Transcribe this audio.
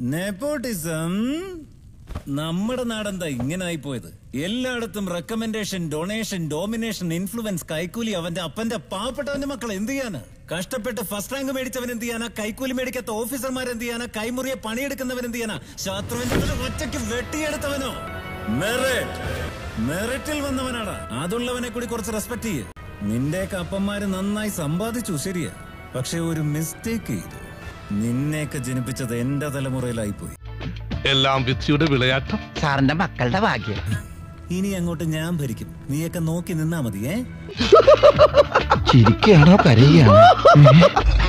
nepotism നമ്മുടെ നാടെന്താ ഇങ്ങനെ ആയിപ്പോയത് എല്ലായിടത്തും റെക്കമെൻഡേഷൻ ഡൊണേഷൻ ഡോമിനേഷൻ ഇൻഫ്ലുവൻസ് കൈക്കൂലി അവന്റെ അപ്പന്റെ പാവപ്പെട്ടവന്റെ മക്കൾ എന്ത് ചെയ്യാനാ കഷ്ടപ്പെട്ട് ഫസ്റ്റ് റാങ്ക് മേടിച്ചവൻ എന്ത് ചെയ്യാനാ കൈക്കൂലി മേടിക്കാത്ത ഓഫീസർമാർ എന്ത് ചെയ്യാനാ കൈമുറിയെ പണിയെടുക്കുന്നവൻ എന്ത് ചെയ്യാനാ ശത്രുവിന്റെ ഒരു ഒറ്റയ്ക്ക് വെട്ടിയെടുത്തവനോ മെറിറ്റ് മെറിറ്റിൽ വന്നവനാടാ അതുള്ളവനെ കൂടി കുറച്ച് റെസ്പെക്ട് ചെയ്യ് നിന്റെയൊക്കെ അപ്പന്മാര് നന്നായി സമ്പാദിച്ചു ശരിയാ പക്ഷെ ഒരു മിസ്റ്റേക്ക് ചെയ്തു നിന്നെയൊക്കെ ജനിപ്പിച്ചത് എന്റെ തലമുറയിലായിപ്പോയി എല്ലാം വിധിയുടെ വിളയാട്ടം സാറിന്റെ മക്കളുടെ ഭാഗ്യം ഇനി അങ്ങോട്ട് ഞാൻ ഭരിക്കും നീയൊക്കെ നോക്കി നിന്നാ മതി ഏ ചിരിക്കുകയാണോ കരയുകയാണോ